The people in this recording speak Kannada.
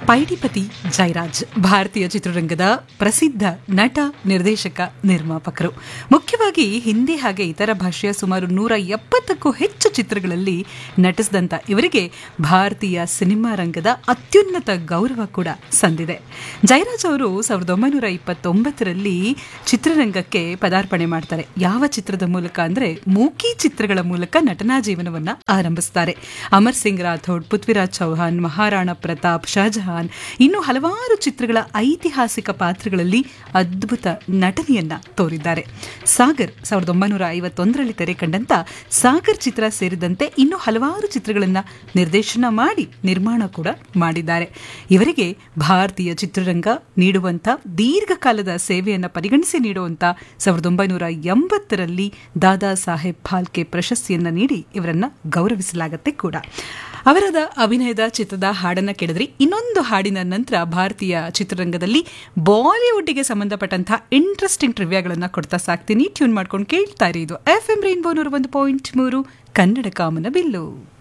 ಪೈಡಿಪತಿ ಜಯರಾಜ್ ಭಾರತೀಯ ಚಿತ್ರರಂಗದ ಪ್ರಸಿದ್ಧ ನಟ ನಿರ್ದೇಶಕ ನಿರ್ಮಾಪಕರು ಮುಖ್ಯವಾಗಿ ಹಿಂದಿ ಹಾಗೆ ಇತರ ಭಾಷೆಯ ಸುಮಾರು ನೂರ ಎಪ್ಪತ್ತಕ್ಕೂ ಹೆಚ್ಚು ಚಿತ್ರಗಳಲ್ಲಿ ನಟಿಸಿದಂಥ ಇವರಿಗೆ ಭಾರತೀಯ ಸಿನಿಮಾ ರಂಗದ ಅತ್ಯುನ್ನತ ಗೌರವ ಕೂಡ ಸಂದಿದೆ ಜಯರಾಜ್ ಅವರು ಸಾವಿರದ ಒಂಬೈನೂರ ಇಪ್ಪತ್ತೊಂಬತ್ತರಲ್ಲಿ ಚಿತ್ರರಂಗಕ್ಕೆ ಪದಾರ್ಪಣೆ ಮಾಡ್ತಾರೆ ಯಾವ ಚಿತ್ರದ ಮೂಲಕ ಅಂದ್ರೆ ಮೂಕಿ ಚಿತ್ರಗಳ ಮೂಲಕ ನಟನಾ ಜೀವನವನ್ನ ಆರಂಭಿಸ್ತಾರೆ ಅಮರ್ ಸಿಂಗ್ ರಾಥೋಡ್ ಪೃಥ್ವಿರಾಜ್ ಚೌಹಾನ್ ಮಹಾರಾಣಾ ಪ್ರತಾಪ್ ಶಹಜಹಾನ್ ಇನ್ನು ಹಲವಾರು ಚಿತ್ರಗಳ ಐತಿಹಾಸಿಕ ಪಾತ್ರಗಳಲ್ಲಿ ಅದ್ಭುತ ನಟನೆಯನ್ನ ತೋರಿದ್ದಾರೆ ಸಾಗರ್ ಸಾವಿರದ ಒಂಬೈನೂರ ಐವತ್ತೊಂದರಲ್ಲಿ ತೆರೆ ಕಂಡಂತ ಸಾಗರ್ ಚಿತ್ರ ಸೇರಿದಂತೆ ಇನ್ನು ಹಲವಾರು ಚಿತ್ರಗಳನ್ನ ನಿರ್ದೇಶನ ಮಾಡಿ ನಿರ್ಮಾಣ ಕೂಡ ಮಾಡಿದ್ದಾರೆ ಇವರಿಗೆ ಭಾರತೀಯ ಚಿತ್ರರಂಗ ನೀಡುವಂತ ದೀರ್ಘಕಾಲದ ಸೇವೆಯನ್ನ ಪರಿಗಣಿಸಿ ನೀಡುವಂತ ಸಾವಿರದ ಒಂಬೈನೂರ ಎಂಬತ್ತರಲ್ಲಿ ದಾದಾ ಸಾಹೇಬ್ ಫಾಲ್ಕೆ ಪ್ರಶಸ್ತಿಯನ್ನ ನೀಡಿ ಇವರನ್ನ ಗೌರವಿಸಲಾಗತ್ತೆ ಕೂಡ ಅವರದ ಅಭಿನಯದ ಚಿತ್ರದ ಹಾಡನ್ನ ಕೇಳಿದ್ರಿ ಇನ್ನೊಂದು ಹಾಡಿನ ನಂತರ ಭಾರತೀಯ ಚಿತ್ರರಂಗದಲ್ಲಿ ಬಾಲಿವುಡ್ಗೆ ಸಂಬಂಧಪಟ್ಟಂತಹ ಇಂಟ್ರೆಸ್ಟಿಂಗ್ ಟ್ರಿವ್ಯಾಗಳನ್ನ ಕೊಡ್ತಾ ಸಾಕ್ತೀನಿ ಟ್ಯೂನ್ ಮಾಡ್ಕೊಂಡು ಕೇಳ್ತಾ ಇರಿ ಇದು ಎಫ್ ಎಂ ರೈನ್ಬೋ ನೂರ ಒಂದು ಪಾಯಿಂಟ್ ಮೂರು ಕನ್ನಡ ಕಾಮನ ಬಿಲ್ಲು